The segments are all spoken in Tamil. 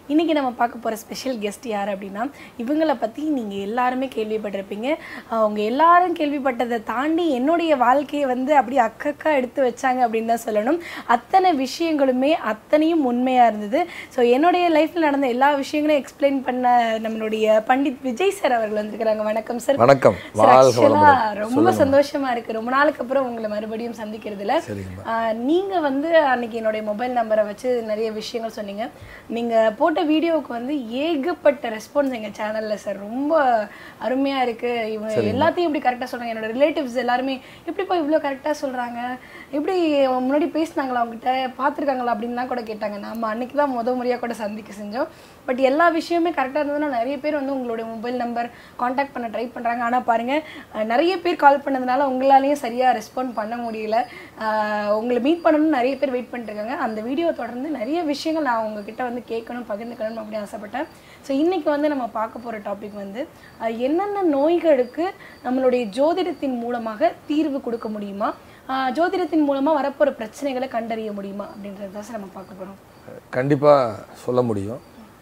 இன்றைக்கி நம்ம பார்க்க போகிற ஸ்பெஷல் கெஸ்ட் யார் அப்படின்னா இவங்களை பற்றி நீங்கள் எல்லாருமே கேள்விப்பட்டிருப்பீங்க அவங்க எல்லாரும் கேள்விப்பட்டதை தாண்டி என்னுடைய வாழ்க்கையை வந்து அப்படி அக்கக்கா எடுத்து வச்சாங்க அப்படின்னு தான் சொல்லணும் அத்தனை விஷயங்களுமே அத்தனையும் உண்மையாக இருந்தது ஸோ என்னுடைய லைஃப்பில் நடந்த எல்லா விஷயங்களையும் எக்ஸ்பிளைன் பண்ண நம்மளுடைய பண்டித் விஜய் சார் அவர்கள் வந்திருக்கிறாங்க வணக்கம் சார் வணக்கம் சார் வாழ்க ஆக்சுவலா வளமுடன் ரொம்ப சந்தோஷமா இருக்கு ரொம்ப நாளுக்கு அப்புறம் உங்களை மறுபடியும் சந்திக்கிறதுல சரிங்கம்மா ஆஹ் நீங்க வந்து அன்னைக்கு என்னுடைய மொபைல் நம்பரை வச்சு நிறைய விஷயங்கள் சொன்னீங்க நீங்க போட்ட வீடியோவுக்கு வந்து ஏகப்பட்ட ரெஸ்பான்ஸ் எங்க சேனல்ல சார் ரொம்ப அருமையா இருக்கு இவங்க எல்லாத்தையும் இப்படி கரெக்டா சொல்றாங்க என்னோட ரிலேட்டிவ்ஸ் எல்லாருமே எப்படிப்பா இவ்வளோ கரெக்டா சொல்றாங்க எப்படி முன்னாடி பேசினாங்களா அவங்ககிட்ட பார்த்துருக்காங்களா அப்படின்லாம் கூட கேட்டாங்க நாம அன்னைக்கு தான் முத முறையா கூட சந்திக்க செஞ்சோம் பட் எல்லா விஷயமே கரெக்டாக இருந்ததுன்னா நிறைய பேர் வந்து உங்களுடைய மொபைல் நம்பர் காண்டாக்ட் பண்ண ட்ரை பண்ணுறாங்க ஆனால் பாருங்கள் நிறைய பேர் கால் பண்ணதுனால உங்களாலேயும் சரியாக ரெஸ்பாண்ட் பண்ண முடியல அஹ் உங்களை மீட் பண்ணணும்னு நிறைய பேர் வெயிட் பண்ணிருக்காங்க அந்த வீடியோ தொடர்ந்து நிறைய விஷயங்கள் நான் உங்ககிட்ட வந்து கேட்கணும் பகிர்ந்துக்கணும் அப்படின்னு ஆசைப்பட்டேன் ஸோ இன்னைக்கு வந்து நம்ம பார்க்க போகிற டாபிக் வந்து அஹ் என்னென்ன நோய்களுக்கு நம்மளுடைய ஜோதிடத்தின் மூலமாக தீர்வு கொடுக்க முடியுமா அஹ் ஜோதிடத்தின் மூலமாக வரப்போகிற பிரச்சனைகளை கண்டறிய முடியுமா அப்படின்றத தான் சார் நம்ம பார்க்க போகிறோம் கண்டிப்பாக சொல்ல முடியும்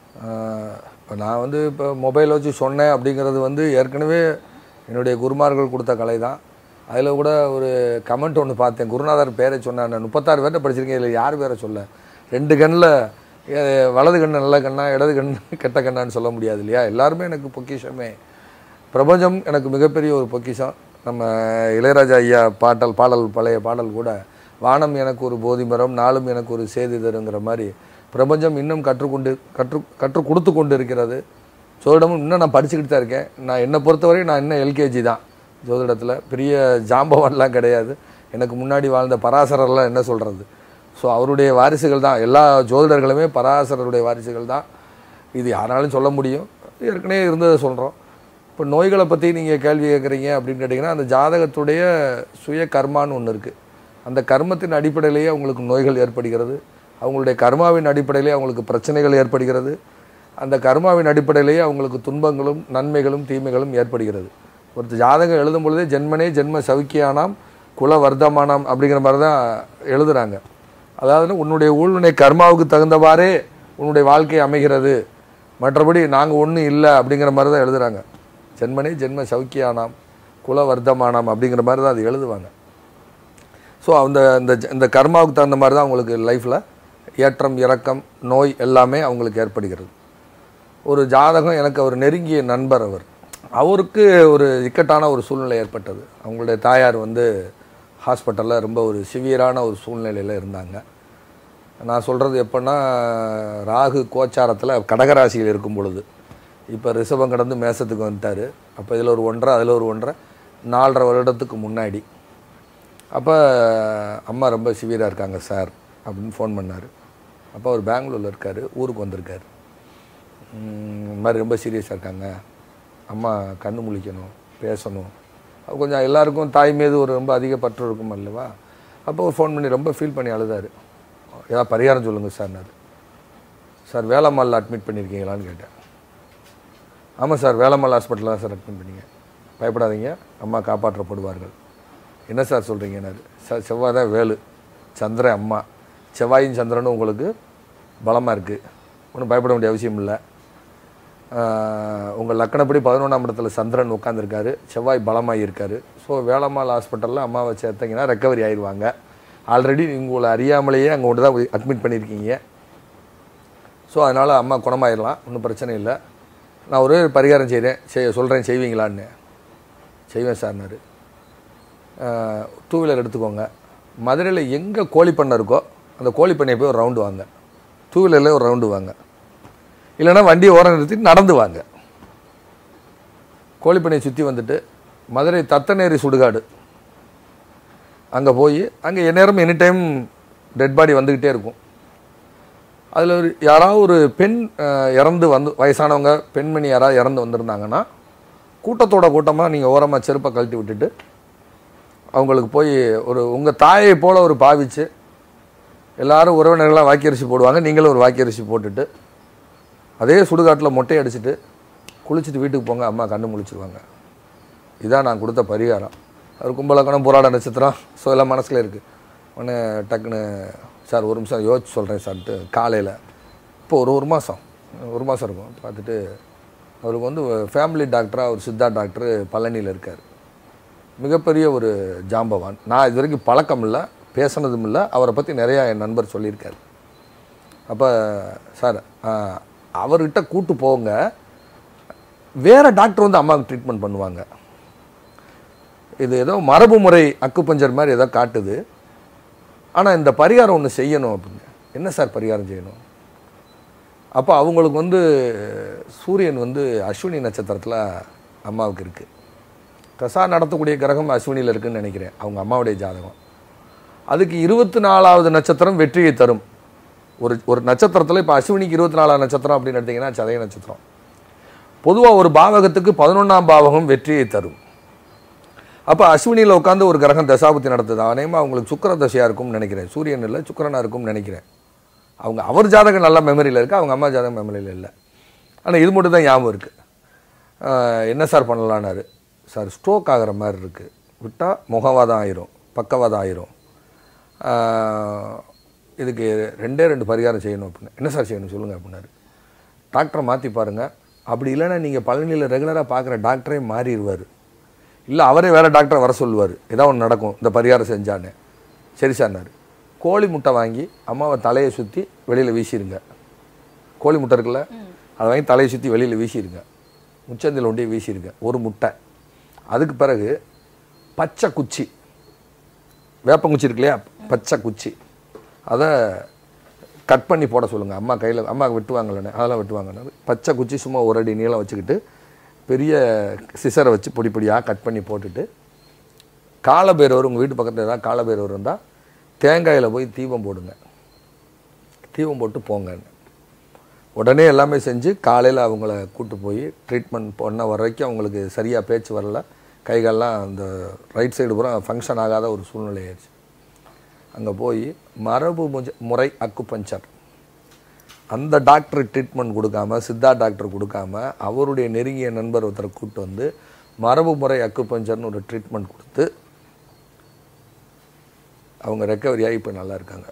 இப்போ நான் வந்து இப்போ மொபைல் வச்சு சொன்னேன் அப்படிங்கிறது வந்து ஏற்கனவே என்னுடைய குருமார்கள் கொடுத்த கலை தான் அதில் கூட ஒரு கமெண்ட் ஒன்று பார்த்தேன் குருநாதர் பேரை சொன்னார் நான் முப்பத்தாறு பேர்ட்ட படிச்சிருக்கேன் இதில் யார் பேரை சொல்ல ரெண்டு கண்ணில் வலது கண்ணு நல்ல கண்ணா இடது கண் கெட்ட கண்ணான்னு சொல்ல முடியாது இல்லையா எல்லாருமே எனக்கு பொக்கிஷமே பிரபஞ்சம் எனக்கு மிகப்பெரிய ஒரு பொக்கிஷம் நம்ம இளையராஜா ஐயா பாட்டல் பாடல் பழைய பாடல் கூட வானம் எனக்கு ஒரு போதி மரம் நாளும் எனக்கு ஒரு சேதி தருங்கிற மாதிரி பிரபஞ்சம் இன்னும் கற்றுக்கொண்டு கற்று கற்றுக் கொடுத்து கொண்டு இருக்கிறது ஜோதிடமும் இன்னும் நான் படிச்சுக்கிட்டு தான் இருக்கேன் நான் என்னை பொறுத்தவரை நான் இன்னும் எல்கேஜி தான் ஜோதிடத்தில் பெரிய ஜாம்பவான்லாம் கிடையாது எனக்கு முன்னாடி வாழ்ந்த பராசரர்லாம் என்ன சொல்கிறது ஸோ அவருடைய வாரிசுகள் தான் எல்லா ஜோதிடர்களுமே பராசரருடைய வாரிசுகள் தான் இது யாராலும் சொல்ல முடியும் ஏற்கனவே இருந்ததை சொல்கிறோம் இப்போ நோய்களை பற்றி நீங்கள் கேள்வி கேட்குறீங்க அப்படின்னு கேட்டிங்கன்னா அந்த ஜாதகத்துடைய சுய கர்மான்னு ஒன்று இருக்குது அந்த கர்மத்தின் அடிப்படையிலேயே அவங்களுக்கு நோய்கள் ஏற்படுகிறது அவங்களுடைய கர்மாவின் அடிப்படையிலேயே அவங்களுக்கு பிரச்சனைகள் ஏற்படுகிறது அந்த கர்மாவின் அடிப்படையிலேயே அவங்களுக்கு துன்பங்களும் நன்மைகளும் தீமைகளும் ஏற்படுகிறது ஒரு ஜாதகம் எழுதும் பொழுதே ஜென்மனே ஜென்ம சவுக்கியானாம் குல வர்த்தமானாம் அப்படிங்கிற மாதிரி தான் எழுதுறாங்க அதாவது உன்னுடைய ஊழ்வினை கர்மாவுக்கு தகுந்தவாறே உன்னுடைய வாழ்க்கை அமைகிறது மற்றபடி நாங்கள் ஒன்றும் இல்லை அப்படிங்கிற மாதிரி தான் எழுதுறாங்க ஜென்மனே ஜென்ம சவுக்கியானாம் குல வர்த்தமானாம் அப்படிங்கிற மாதிரி தான் அது எழுதுவாங்க ஸோ அந்த இந்த இந்த கர்மாவுக்கு தகுந்த மாதிரி தான் அவங்களுக்கு லைஃப்பில் ஏற்றம் இறக்கம் நோய் எல்லாமே அவங்களுக்கு ஏற்படுகிறது ஒரு ஜாதகம் எனக்கு அவர் நெருங்கிய நண்பர் அவர் அவருக்கு ஒரு இக்கட்டான ஒரு சூழ்நிலை ஏற்பட்டது அவங்களுடைய தாயார் வந்து ஹாஸ்பிட்டலில் ரொம்ப ஒரு சிவியரான ஒரு சூழ்நிலையில் இருந்தாங்க நான் சொல்கிறது எப்போன்னா ராகு கோச்சாரத்தில் கடகராசியில் இருக்கும் பொழுது இப்போ ரிஷபம் கடந்து மேசத்துக்கு வந்துட்டார் அப்போ இதில் ஒரு ஒன்றரை அதில் ஒரு ஒன்றரை நாலரை வருடத்துக்கு முன்னாடி அப்போ அம்மா ரொம்ப சிவியராக இருக்காங்க சார் அப்படின்னு ஃபோன் பண்ணார் அப்போ அவர் பெங்களூரில் இருக்கார் ஊருக்கு வந்திருக்காரு உம், இந்த மாதிரி ரொம்ப சீரியஸாக இருக்காங்க அம்மா கண்ணு முழிக்கணும் பேசணும் அப்ப கொஞ்சம் எல்லாருக்கும் தாய் மீது ஒரு ரொம்ப அதிக பற்று இருக்கும் அல்லவா அப்போ ஒரு ஃபோன் பண்ணி ரொம்ப ஃபீல் பண்ணி அழுதாரு ஏதாவது பரிகாரம் சொல்லுங்கள் சார்னாரு சார் வேலம்மாளில் அட்மிட் பண்ணியிருக்கீங்களான்னு கேட்டேன் ஆமாம் சார் வேலம்மாள் ஹாஸ்பிட்டலில் தான் சார் அட்மிட் பண்ணீங்க பயப்படாதீங்க அம்மா காப்பாற்றப்படுவார்கள் என்ன சார் சொல்கிறீங்கன்னாரு சார் செவ்வாய் தான் வேலு சந்திரன் அம்மா செவ்வாயும் சந்திரனும் உங்களுக்கு பலமாக இருக்குது ஒன்றும் பயப்பட வேண்டிய அவசியம் இல்லை உங்கள் லக்கணப்படி பதினொன்றாம் இடத்துல சந்திரன் உட்காந்துருக்காரு செவ்வாய் பலமாக இருக்காரு ஸோ வேளம்மாள் ஹாஸ்பிட்டலில் அம்மாவை சேர்த்தீங்கன்னா ரெக்கவரி ஆயிடுவாங்க ஆல்ரெடி உங்களை அறியாமலேயே அங்கே ஒன்று தான் அட்மிட் பண்ணியிருக்கீங்க ஸோ அதனால் அம்மா குணமாயிடலாம் ஒன்றும் பிரச்சனை இல்லை நான் ஒரே ஒரு பரிகாரம் செய்கிறேன் செய்ய சொல்கிறேன் செய்வீங்களான்னு செய்வேன் சார்னாரு டூ வீலர் எடுத்துக்கோங்க மதுரையில் எங்கே கோழி பண்ணை இருக்கோ அந்த கோழி பண்ணையை போய் ஒரு ரவுண்டு வாங்க டூ வீலரில் ஒரு ரவுண்டு வாங்க இல்லைன்னா வண்டியை ஓரம் நிறுத்திட்டு நடந்து வாங்க கோழிப்பண்ணையை சுற்றி வந்துட்டு மதுரை தத்தநேரி சுடுகாடு அங்கே போய் அங்கே எந்நேரம் எனி டைம் டெட் பாடி வந்துக்கிட்டே இருக்கும் அதில் ஒரு யாராவது ஒரு பெண் அஹ், இறந்து வந்து வயசானவங்க பெண்மணி யாராவது இறந்து வந்திருந்தாங்கன்னா கூட்டத்தோட கூட்டமாக நீங்கள் ஓரமாக செருப்பை கழட்டி விட்டுட்டு அவங்களுக்கு போய் ஒரு உங்கள் தாயை போல் ஒரு பாவிச்சு எல்லாரும் உறவினர்களாக வாக்கியரிசி போடுவாங்க நீங்களும் ஒரு வாக்கியரிசி போட்டுட்டு அதே சுடுகாட்டில் மொட்டை அடிச்சுட்டு குளிச்சுட்டு வீட்டுக்கு போங்க அம்மா கண்ணு முழிச்சிருவாங்க இதான் நான் கொடுத்த பரிகாரம் அவர் கும்பலக்கணம் போராட நட்சத்திரம் ஸோ எல்லாம் மனசில் இருக்குது உடனே டக்குன்னு சார் ஒரு நிமிஷம் யோசிச்சு சொல்கிறேன் சார்ட்டு காலையில் இப்போ ஒரு ஒரு மாதம் ஒரு மாதம் இருக்கும் பார்த்துட்டு அவருக்கு வந்து ஃபேமிலி டாக்டராக ஒரு சித்தா டாக்டர் பழனியில் இருக்கார் மிகப்பெரிய ஒரு ஜாம்பவான் நான் இது வரைக்கும் பழக்கம் இல்லை பேசினதும் இல்லை அவரை பற்றி நிறையா என் நண்பர் சொல்லியிருக்காரு அப்போ சார் ஆஹ், அவர்கிட்ட கூட்டு போங்க வேற டாக்டர் வந்து அம்மாவுக்கு ட்ரீட்மெண்ட் பண்ணுவாங்க இது ஏதோ மரபு முறை அக்குப்பஞ்சர் மாதிரி ஏதோ காட்டுது ஆனால் இந்த பரிகாரம் ஒன்று செய்யணும் அப்படின்னு என்ன சார் பரிகாரம் செய்யணும் அப்போ அவங்களுக்கு வந்து சூரியன் வந்து அஸ்வினி நட்சத்திரத்தில் அம்மாவுக்கு இருக்குது கசா நடத்தக்கூடிய கிரகம் அஸ்வினியில் இருக்குன்னு நினைக்கிறேன் அவங்க அம்மாவுடைய ஜாதகம் அதுக்கு இருபத்தி நாலாவது நட்சத்திரம் வெற்றியை தரும் ஒரு ஒரு நட்சத்திரத்தில் இப்போ அஸ்வினிக்கு இருபத்தி நாலாவது நட்சத்திரம் அப்படின்னு எடுத்தீங்கன்னா சதய நட்சத்திரம் பொதுவாக ஒரு பாவகத்துக்கு பதினொன்றாம் பாவகம் வெற்றியை தரும் அப்போ அஸ்வினியில் உட்காந்து ஒரு கிரகம் தசாபுத்தி நடத்துது அநேகமாக அவங்களுக்கு சுக்கிர தசையாக இருக்கும்னு நினைக்கிறேன் சூரியன் இல்லை சுக்கிரனா இருக்கும்னு நினைக்கிறேன் அவங்க அவர் ஜாதகம் நல்ல மெமரியில் இருக்குது அவங்க அம்மா ஜாதகம் மெமரியில் இல்லை ஆனால் இது மட்டும் தான் ஞாபகம் இருக்குது என்ன சார் பண்ணலான்னாரு சார் ஸ்ட்ரோக் ஆகிற மாதிரி இருக்குது விட்டால் முகவாதம் ஆயிரும் பக்கவாதம் ஆயிரும் ஆஹ், இதுக்கு ரெண்டே ரெண்டு பரிகாரம் செய்யணும் அப்படின்னு என்ன சார் செய்யணும் சொல்லுங்கள் அப்படின்னாரு டாக்டரை மாற்றி பாருங்கள் அப்படி இல்லைன்னா நீங்கள் பழனியில் ரெகுலராக பார்க்குற டாக்டரே மாறிடுவார் இல்லை அவரே வேறு டாக்டரை வர சொல்லுவார் ஏதாவது ஒன்று நடக்கும் இந்த பரிகாரம் செஞ்சான்னு சரி சார்னாரு கோழி முட்டை வாங்கி அம்மாவை தலையை சுற்றி வெளியில் வீசிடுங்க கோழி முட்டை இருக்குல்ல அதை வாங்கி தலையை சுற்றி வெளியில் வீசிடுங்க முச்சந்தில் ஒண்டி வீசிடுங்க ஒரு முட்டை அதுக்கு பிறகு பச்சை குச்சி வேப்பங்குச்சி இருக்கு இல்லையா பச்சை குச்சி அதை கட் பண்ணி போட சொல்லுங்கள் அம்மா கையில் அம்மா வெட்டுவாங்கல்லண்ணே அதெல்லாம் வெட்டுவாங்கன்னு பச்சை குச்சி சும்மா ஒரு அடி நீளம் வச்சுக்கிட்டு பெரிய சிசரை வச்சு பொடி பொடியாக கட் பண்ணி போட்டுட்டு காலபைரவர் உங்கள் வீட்டு பக்கத்தில் ஏதாவது காலபைரவர் இருந்தால் தேங்காயில் போய் தீபம் போடுங்க தீபம் போட்டு போங்கன்னு உடனே எல்லாமே செஞ்சு காலையில் அவங்கள கூட்டு போய் ட்ரீட்மெண்ட் பண்ண வர வரைக்கும் அவங்களுக்கு சரியாக பேச்சு வரல கைகால்லாம் அந்த ரைட் சைடு பூரா ஃபங்க்ஷன் ஆகாத ஒரு சூழ்நிலை ஆயிடுச்சு அங்கே போய் மரபு முஜ- முறை அக்குபஞ்சர் அந்த டாக்டர் ட்ரீட்மெண்ட் கொடுக்காம சித்தா டாக்டர் கொடுக்காம அவருடைய நெருங்கிய நண்பர் ஒருத்தரை கூட்டு வந்து மரபு முறை அக்குபஞ்சர்னு ஒரு ட்ரீட்மெண்ட் கொடுத்து அவங்க ரெக்கவரி ஆகி இப்போ நல்லா இருக்காங்க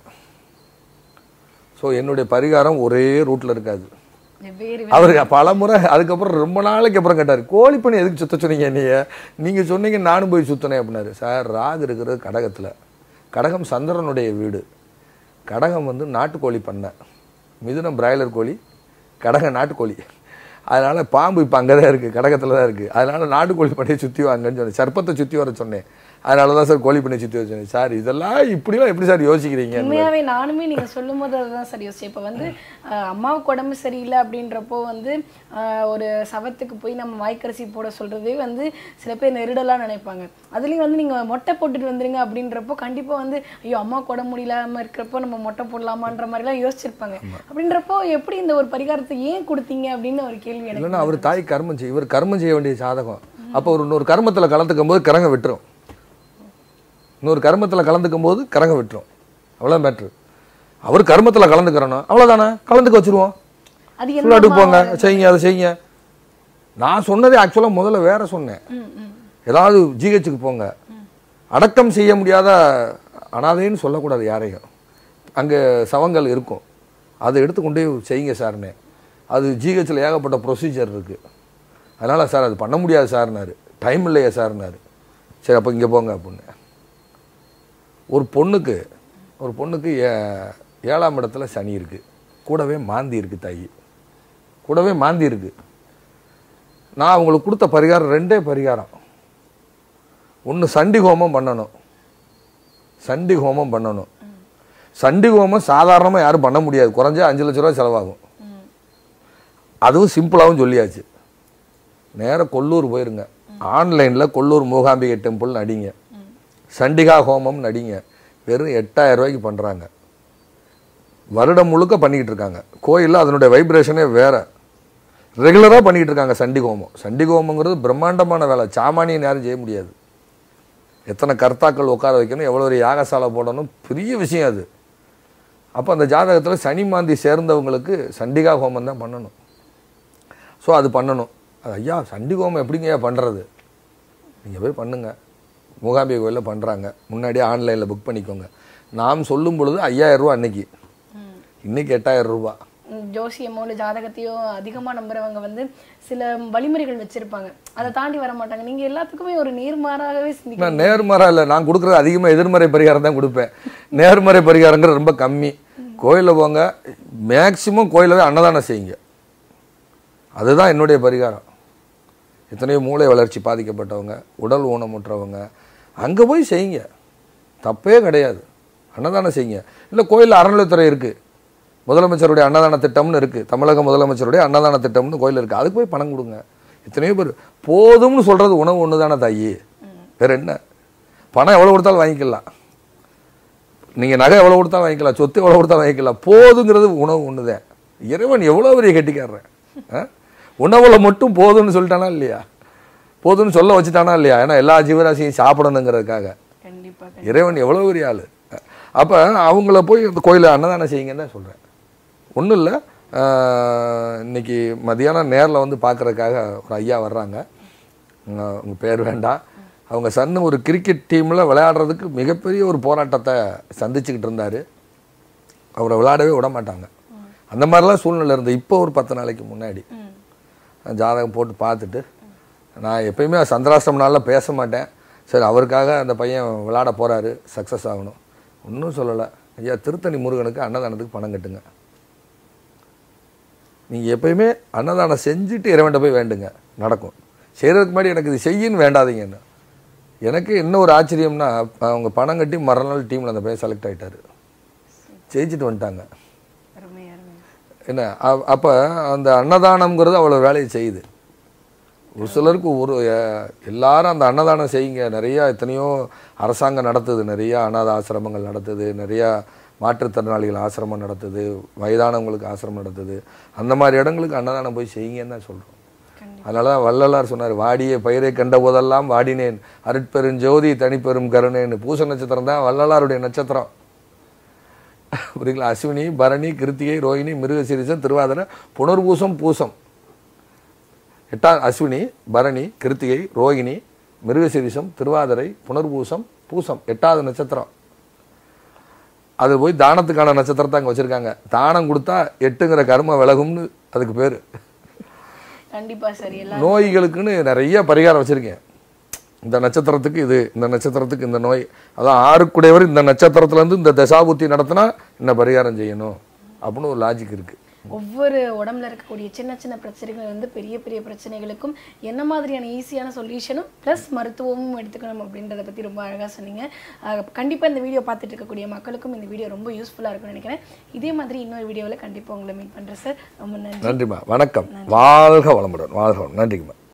ஸோ என்னுடைய பரிகாரம் ஒரே ரூட்டில் இருக்காது வெவ்வேறு அவர் பல முறை அதுக்கப்புறம் ரொம்ப நாளைக்கு அப்புறம் கேட்டார் கோழிப்பண்ணி எதுக்கு சுத்த சொன்னீங்க நீங்க நீங்கள் சொன்னீங்க நானும் போய் சுத்தினேன் அப்படின்னாரு சார் ராகு இருக்கிறது கடகத்தில் கடகம் சந்திரனுடைய வீடு கடகம் வந்து நாட்டுக்கோழி பண்ணை மிதுனம் பிராய்லர் கோழி கடகம் நாட்டுக்கோழி அதனால பாம்பு இப்போ அங்கே தான் இருக்குது கடகத்தில் தான் இருக்குது அதனால நாட்டுக்கோழி பண்ணையை சுற்றி வாங்கன்னு சொன்னேன் சர்ப்பத்தை சுற்றி வர சொன்னேன் அதனால தான் சார் கோழி பண்ணையை சுற்றி வர சொன்னேன் சார் இதெல்லாம் இப்படிலாம் எப்படி சார் யோசிக்கிறீங்க உண்மையாவே நானுமே நீங்க சொல்லும் போது அதுதான் சரி யோசிச்சேன் இப்போ வந்து அஹ், அம்மாவுக்கு உடம்பு சரியில்லை அப்படின்றப்போ வந்து அஹ், ஒரு சவத்துக்கு போய் நம்ம வாய்க்கரிசி போட சொல்றதே வந்து சில பேர் நெருடலா நினைப்பாங்க அதுலயும் வந்து நீங்க மொட்டை போட்டுட்டு வந்துருங்க அப்படின்றப்போ கண்டிப்பா வந்து ஐயோ அம்மாவுக்கு உடம்பு முடியலாம இருக்கிறப்போ நம்ம மொட்டை போடலாமான்ற மாதிரிலாம் யோசிச்சிருப்பாங்க அப்படின்றப்போ எப்படி இந்த ஒரு பரிகாரத்தை ஏன் கொடுத்தீங்க அப்படின்னு ஒரு கேள்வி எனக்கு இல்லைன்னா அவர் தாய் கர்மம் செய்ய இவர் கர்மம் செய்ய வேண்டிய சாதகம் அப்போ ஒரு இன்னொரு கர்மத்தில் கலந்துக்கும் போது கரங்க விட்டுரும் இன்னொரு கர்மத்தில் கலந்துக்கும் போது கரங்க விட்டுரும் அவ்வளோ மேட்ரு அவர் கர்மத்தில் கலந்துக்கிறணும் அவ்வளோதானே கலந்துக்க வச்சிருவோம் அது ஃபுல்லாக போங்க செய்யுங்க அதை செய்யுங்க நான் சொன்னதே ஆக்சுவலாக முதல்ல வேற சொன்னேன் ம், ம். ஏதாவது ஜிஹெச்சுக்கு போங்க அடக்கம் செய்ய முடியாத அனாதைன்னு சொல்லக்கூடாது யாரையும் அங்கே சவங்கள் இருக்கும் அதை எடுத்து கொண்டு போய் செய்யுங்க சார்னே அது ஜிஹெச்சில் ஏகப்பட்ட ப்ரொசீஜர் இருக்குது அதனால் சார் அது பண்ண முடியாது சார்னாரு டைம் இல்லையா சார்னாரு சரி அப்போ இங்கே போங்க அப்படின்னு ஒரு பொண்ணுக்கு ஒரு பொண்ணுக்கு ஏ- ஏழாம் இடத்துல சனி இருக்குது கூடவே மாந்தி இருக்குது தாயி கூடவே மாந்தி இருக்குது நான் அவங்களுக்கு கொடுத்த பரிகாரம் ரெண்டே பரிகாரம் ஒன்று சண்டி ஹோமம் பண்ணணும் சண்டி ஹோமம் பண்ணணும் சண்டி ஹோமம் சாதாரணமாக யாரும் பண்ண முடியாது குறைஞ்சா அஞ்சு லட்ச ரூபா செலவாகும் ம். அதுவும் சிம்பிளாகவும் சொல்லியாச்சு நேரா கொல்லூர் போயிருங்க ஆன்லைனில் கொல்லூர் மூகாம்பிகை டெம்பிள் நடிங்க சண்டிகா ஹோமம் நடிங்க வெறும் எட்டாயிரம் ரூபாய்க்கு பண்ணுறாங்க வருடம் முழுக்க பண்ணிக்கிட்டு இருக்காங்க கோயிலில் அதனுடைய வைப்ரேஷனே வேற ரெகுலராக பண்ணிக்கிட்டு இருக்காங்க சண்டி ஹோமம் சண்டி ஹோமங்கிறது பிரம்மாண்டமான வேலை சாமானியன் யாரும் செய்ய முடியாது எத்தனை கர்த்தாக்கள் உட்கார வைக்கணும் எவ்வளோ ஒரு யாகசாலை போடணும் பெரிய விஷயம் அது அப்போ அந்த ஜாதகத்தில் சனி மாந்தி சேர்ந்தவங்களுக்கு சண்டிகா ஹோமம் தான் பண்ணணும் ஸோ அது பண்ணணும் அது ஐயா சண்டி ஹோமம் எப்படிங்கய்யா பண்ணுறது நீங்கள் போய் பண்ணுங்க மூகாம்பிகை கோயிலில் பண்ணுறாங்க முன்னாடியே ஆன்லைனில் புக் பண்ணிக்கோங்க நாம் சொல்லும் பொழுது ஐயாயிரம் ரூபா அன்னைக்கு ம். இன்னைக்கு எட்டாயிரம் ரூபா ம், ஜோசியமோ இல்லை ஜாதகத்தையோ அதிகமா நம்புறவங்க வந்து சில வழிமுறைகள் வச்சிருப்பாங்க அதை தாண்டி வர மாட்டாங்க நீங்க எல்லாத்துக்குமே ஒரு நேர்மாறாகவே சிந்திக்க நான் நேர்மறை இல்லை நான் கொடுக்குறது அதிகமாக எதிர்மறை பரிகாரம் தான் கொடுப்பேன் நேர்மறை பரிகாரங்கிறது ரொம்ப கம்மி கோயிலில் போங்க மேக்சிமம் கோயிலில் அன்னதானம் செய்யுங்க அதுதான் என்னுடைய பரிகாரம் எத்தனையோ மூளை வளர்ச்சி பாதிக்கப்பட்டவங்க உடல் ஊனமுற்றவங்க அங்கே போய் செய்யுங்க தப்பே கிடையாது அன்னதானம் செய்யுங்க இல்லை கோயிலில் அறநிலைத்துறை இருக்குது முதலமைச்சருடைய அன்னதான திட்டம்னு இருக்குது தமிழக முதலமைச்சருடைய அன்னதான திட்டம்னு கோயில் இருக்குது அதுக்கு போய் பணம் கொடுங்க எத்தனையோ பேர் போதும்னு சொல்கிறது உணவு ஒன்று தானே தாயி வேற என்ன பணம் எவ்வளோ கொடுத்தாலும் வாங்கிக்கலாம் நீங்கள் நகை எவ்வளோ கொடுத்தாலும் வாங்கிக்கலாம் சொத்து எவ்வளோ கொடுத்தாலும் வாங்கிக்கலாம் போதுங்கிறது உணவு ஒன்று தான் இறைவன் எவ்வளோ பெரிய கெட்டிக்காரன் ஆ? உணவுல மட்டும் போதும்னு சொல்லிட்டானா இல்லையா போதும்னு சொல்ல வச்சுட்டானா இல்லையா ஏன்னா எல்லா ஜீவராசியும் சாப்பிடணுங்கிறதுக்காக கண்டிப்பா இறைவன் எவ்வளோ பெரிய ஆள் அப்போ அவங்கள போய் அந்த கோயிலில் அன்னதானம் செய்யுங்கன்னு தான் சொல்கிறேன் ஒன்றும் இல்லை இன்னைக்கு மதியானம் நேரில் வந்து பார்க்கறதுக்காக ஒரு ஐயா வர்றாங்க உங்கள் பேர் வேண்டாம் அவங்க சன்னு ஒரு கிரிக்கெட் டீமில் விளையாடுறதுக்கு மிகப்பெரிய ஒரு போராட்டத்தை சந்திச்சுக்கிட்டு இருந்தார் அவரை விளையாடவே விட மாட்டாங்க அந்த மாதிரிலாம் சூழ்நிலை இருந்தது இப்போ ஒரு பத்து நாளைக்கு முன்னாடி ம் நான் ஜாதகம் போட்டு பார்த்துட்டு நான் எப்பயுமே சந்திராஷ்டிரம் நாளில் பேச மாட்டேன் சரி அவருக்காக அந்த பையன் விளையாட போகிறாரு சக்ஸஸ் ஆகணும் ஒன்றும் சொல்லலை ஐயா திருத்தணி முருகனுக்கு அன்னதானத்துக்கு பணம் கட்டுங்க நீங்கள் எப்பயுமே அன்னதானம் செஞ்சுட்டு இறைவன்ட்ட போய் வேண்டுங்க நடக்கும் செய்கிறதுக்கு முன்னாடி எனக்கு இது செய்யின்னு வேண்டாதீங்கன்னு எனக்கு என்ன ஒரு ஆச்சரியம்னா அவங்க பணம் கட்டி மறுநாள் டீமில் அந்த பையன் செலக்ட் ஆயிட்டாரு ஜெயிச்சுட்டு வந்துட்டாங்க அருமை அருமை என்ன அ- அப்ப அந்த அன்னதானம்ங்கிறது அவ்வளோ வேலையை செய்யுது ஒரு சிலருக்கு ஒரு அஹ், எல்லாரும் அந்த அன்னதானம் செய்யுங்க நிறைய எத்தனையோ அரசாங்கம் நடத்துது நிறைய அனாத ஆசிரமங்கள் நடத்துது நிறைய மாற்றுத்திறனாளிகள் ஆசிரமம் நடத்துது வயதானவங்களுக்கு ஆசிரமம் நடத்துது அந்த மாதிரி இடங்களுக்கு அன்னதானம் போய் செய்யுங்கன்னு தான் சொல்கிறோம் கண்டிப்பா அதனால தான் வள்ளலார் சொன்னார் வாடிய பயிரை கண்ட போதெல்லாம் வாடினேன் அருட்பெருஞ்சோதி தனிப்பெரும் கருணேன்னு பூச நட்சத்திரம் தான் வள்ளலாருடைய நட்சத்திரம் புரியுங்களா அஸ்வினி பரணி கிருத்திகை ரோஹிணி மிருகசீரிசம் திருவாதிரை புனர்பூசம் பூசம் எட்டாம் அஸ்வினி பரணி கிருத்திகை ரோகிணி மிருகசீரிசம் திருவாதிரை புனர்பூசம் பூசம் எட்டாவது நட்சத்திரம் அது போய் தானத்துக்கான நட்சத்திரத்தை அங்கே வச்சிருக்காங்க தானம் கொடுத்தா எட்டுங்கிற கர்ம விலகும்னு அதுக்கு பேர் கண்டிப்பா சார் எல்லா நோய்களுக்குன்னு நிறைய பரிகாரம் வச்சிருக்கேன் இந்த நட்சத்திரத்துக்கு இது இந்த நட்சத்திரத்துக்கு இந்த நோய் அதான் ஆறுக்குடையவர் இந்த நட்சத்திரத்துல இருந்து இந்த தசாபுத்தி நடத்தினா இந்த பரிகாரம் செய்யணும் அப்படின்னு ஒரு லாஜிக் இருக்கு ஒவ்வொரு உடம்புல இருக்கக்கூடிய சின்ன சின்ன பிரச்சனைகள் வந்து பெரிய பெரிய பிரச்சனைகளுக்கும் என்ன மாதிரியான ஈஸியான சொல்யூஷனும் ப்ளஸ் மருத்துவமும் எடுத்துக்கணும் அப்படின்றத பற்றி ரொம்ப அழகாக சொன்னீங்க அஹ் கண்டிப்பா இந்த வீடியோ பார்த்துட்டு இருக்கக்கூடிய மக்களுக்கும் இந்த வீடியோ ரொம்ப யூஸ்ஃபுல்லாக இருக்கும்னு நினைக்கிறேன் இதே மாதிரி இன்னொரு வீடியோவில் கண்டிப்பாக உங்களை மீட் பண்ணுறேன் சார் ரொம்ப நன்றி நன்றிம்மா வணக்கம் வாழ்க வளமுடன் வாழ்க வளம் நன்றிங்கம்மா